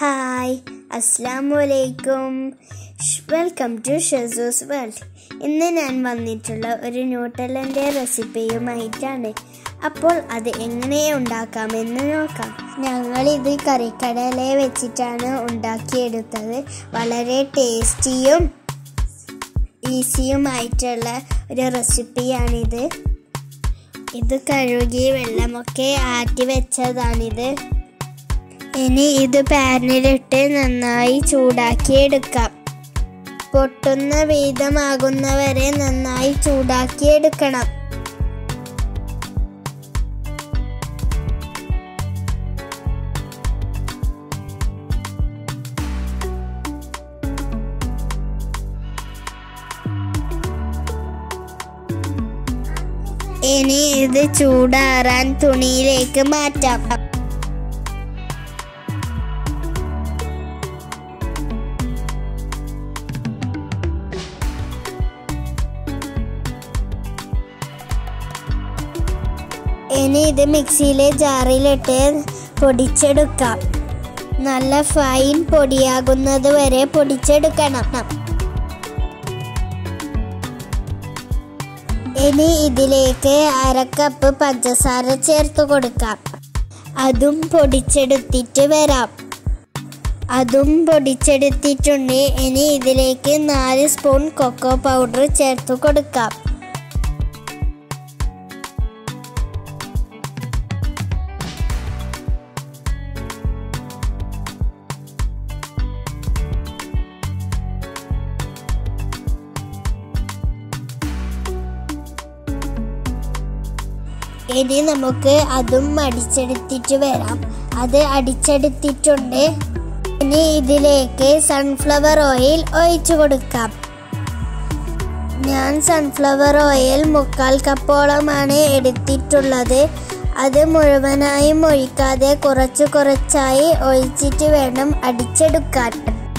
hi അസ്സാം വലൈക്കും welcome to ഷസൂസ് world ഇന്ന് ഞാൻ വന്നിട്ടുള്ള ഒരു ന്യൂട്ടലൻ്റെ റെസിപ്പിയുമായിട്ടാണ് അപ്പോൾ അത് എങ്ങനെ ഉണ്ടാക്കാമെന്ന് നോക്കാം ഞങ്ങൾ ഇത് കറിക്കടല വെച്ചിട്ടാണ് ഉണ്ടാക്കിയെടുത്തത് വളരെ ടേസ്റ്റിയും ഈസിയുമായിട്ടുള്ള ഒരു റെസിപ്പിയാണിത് ഇത് കഴുകി വെള്ളമൊക്കെ ആറ്റി വെച്ചതാണിത് ഇനി ഇത് പാനിലിട്ട് നന്നായി ചൂടാക്കി എടുക്കാം പൊട്ടുന്ന വീതമാകുന്നവരെ നന്നായി ചൂടാക്കി എടുക്കണം ഇനി ഇത് ചൂടാറാൻ തുണിയിലേക്ക് മാറ്റാം ഇനി ഇത് മിക്സിയിലെ ജാറിലിട്ട് പൊടിച്ചെടുക്കാം നല്ല ഫൈൻ പൊടിയാകുന്നത് വരെ പൊടിച്ചെടുക്കണം ഇനി ഇതിലേക്ക് അരക്കപ്പ് പഞ്ചസാര ചേർത്ത് കൊടുക്കാം അതും പൊടിച്ചെടുത്തിട്ട് വരാം അതും പൊടിച്ചെടുത്തിട്ടുണ്ട് ഇനി ഇതിലേക്ക് നാല് സ്പൂൺ കൊക്കോ പൗഡർ ചേർത്ത് കൊടുക്കാം ഇനി നമുക്ക് അതും അടിച്ചെടുത്തിട്ട് വരാം അത് അടിച്ചെടുത്തിട്ടുണ്ട് ഇനി ഇതിലേക്ക് സൺഫ്ലവർ ഓയിൽ ഒഴിച്ചു കൊടുക്കാം ഞാൻ സൺഫ്ലവർ ഓയിൽ മുക്കാൽ കപ്പോളമാണ് എടുത്തിട്ടുള്ളത് അത് മുഴുവനായും ഒഴിക്കാതെ കുറച്ച് കുറച്ചായി ഒഴിച്ചിട്ട് വേണം അടിച്ചെടുക്കാൻ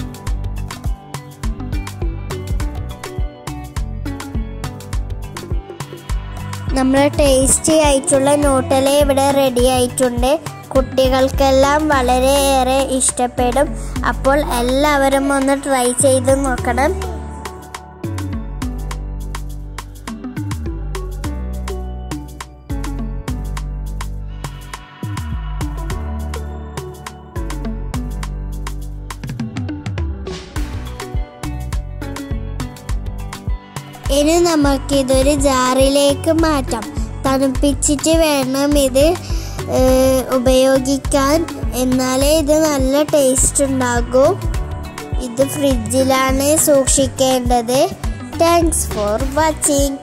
നമ്മുടെ ടേസ്റ്റി ആയിട്ടുള്ള നൂട്ടല ഇവിടെ റെഡി ആയിട്ടുണ്ട് കുട്ടികൾക്കെല്ലാം വളരെയേറെ ഇഷ്ടപ്പെടും അപ്പോൾ എല്ലാവരും ഒന്ന് ട്രൈ ചെയ്ത് നോക്കണം ഇനി നമുക്കിതൊരു ജാറിലേക്ക് മാറ്റാം തണുപ്പിച്ചിട്ട് വേണം ഇത് ഉപയോഗിക്കാൻ എന്നാലേ ഇത് നല്ല ടേസ്റ്റ് ഉണ്ടാകൂ ഇത് ഫ്രിഡ്ജിലാണ് സൂക്ഷിക്കേണ്ടത് താങ്ക്സ് ഫോർ വാച്ചിങ്